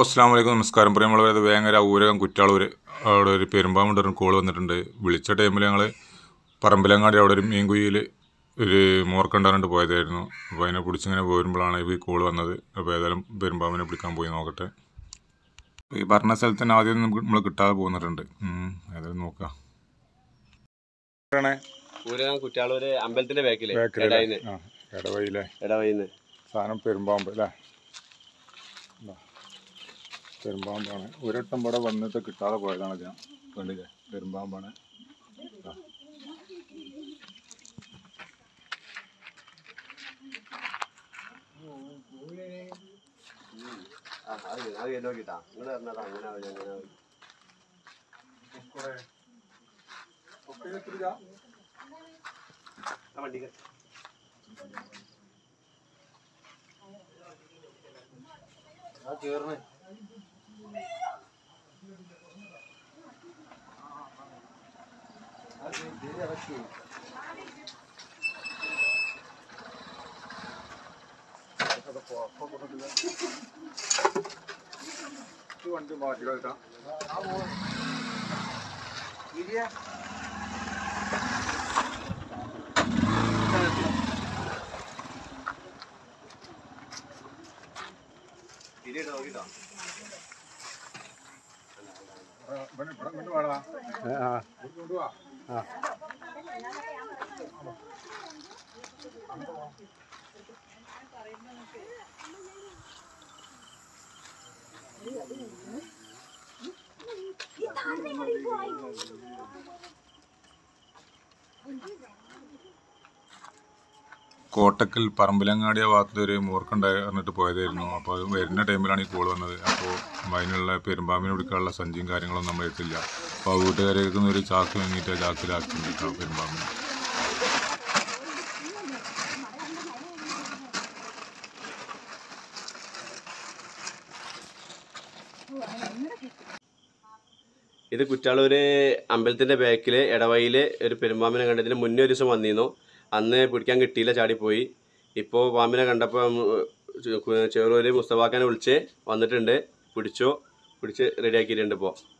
അസ്സാം വലൈക്കും നമസ്കാരം പ്രിയമുള്ളവർ വേങ്ങര ഊരകം കുറ്റാളൂർ അവിടെ ഒരു പെരുമ്പാമ്പുണ്ട് ഒരു കോൾ വന്നിട്ടുണ്ട് വിളിച്ച ടൈമിൽ ഞങ്ങൾ പറമ്പിലങ്ങാടി അവിടെ ഒരു മീൻകുയിൽ ഒരു മോർക്കണ്ടാറിട്ട് പോയതായിരുന്നു അപ്പോൾ അതിനെ പിടിച്ചിങ്ങനെ പോരുമ്പോഴാണ് ഈ കോൾ വന്നത് അപ്പോൾ ഏതായാലും പെരുമ്പാമ്പിനെ പിടിക്കാൻ പോയി നോക്കട്ടെ ഈ പറഞ്ഞ സ്ഥലത്ത് തന്നെ ആദ്യം നമ്മൾ കിട്ടാതെ പോന്നിട്ടുണ്ട് ഉം, ഏതായാലും നോക്കാം പൂരകം കുറ്റാളൂര് അമ്പലത്തിന്റെ ബാക്കില് ബേക്കറിയിലെ ഇടയിന്ന് ആ ഇടവയിലെ ഇടവയിന്ന് സാധനം പെരുമ്പാമ്പ് അല്ലേ ഇതാ. പെരുമ്പാമ്പാണ് ഒരട്ടം ഇവിടെ വന്നിട്ട് കിട്ടാതെ പോയതാണ് ഞാൻ കണ്ടില്ലേ പെരുമ്പാമ്പാണ് ഇതാ. നോക്കിട്ടാ നിങ്ങൾ പറഞ്ഞതാ അങ്ങനെ ആവില്ല അങ്ങനെ ആവില്ല ആ വണ്ടിക്ക് ആ കേറണേ ഈ വണ്ടി മാറ്റി കളിക്കാം തിരിയിട്ട് നോക്കിട്ടോ ഇവിടെ ഇവിടെ ഇങ്ങോട്ട് വേടാ കൊണ്ടുപോവാ കോട്ടക്കൽ പറമ്പിലങ്ങാടി ആ ഭാഗത്ത് ഒരു മൂർക്കുണ്ടായി പറഞ്ഞിട്ട് പോയതായിരുന്നു അപ്പോൾ അത് വരുന്ന ടൈമിലാണ് ഈ കോൾ വന്നത് അപ്പോൾ അതിനുള്ള പെരുമ്പാമ്പിനെ പിടിക്കാനുള്ള സഞ്ചിയും കാര്യങ്ങളൊന്നും നമ്മൾ എത്തില്ല അപ്പോൾ ആ വീട്ടുകാരേക്ക് ഒരു ചാക്ക് വാങ്ങിയിട്ട് ആ ചാക്കിലാക്കിയിട്ടുണ്ട് കേട്ടോ പെരുമ്പാമ്പിനെ ഇത് കുറ്റാളൂര് അമ്പലത്തിന്റെ ബാക്കില് ഇടവയില് ഒരു പെരുമ്പാമ്പിനെ കണ്ടതിന് മുന്നേ ഒരു ദിവസം വന്നിരുന്നു അന്ന് പിടിക്കാൻ കിട്ടിയില്ല ചാടിപ്പോയി ഇപ്പോൾ പാമ്പിനെ കണ്ടപ്പോൾ ചെറൂര് മുസ്തഫാക്കാനെ വിളിച്ച് വന്നിട്ടുണ്ട് പിടിച്ചോ പിടിച്ച് റെഡിയാക്കിയിട്ടുണ്ട് ഇപ്പോൾ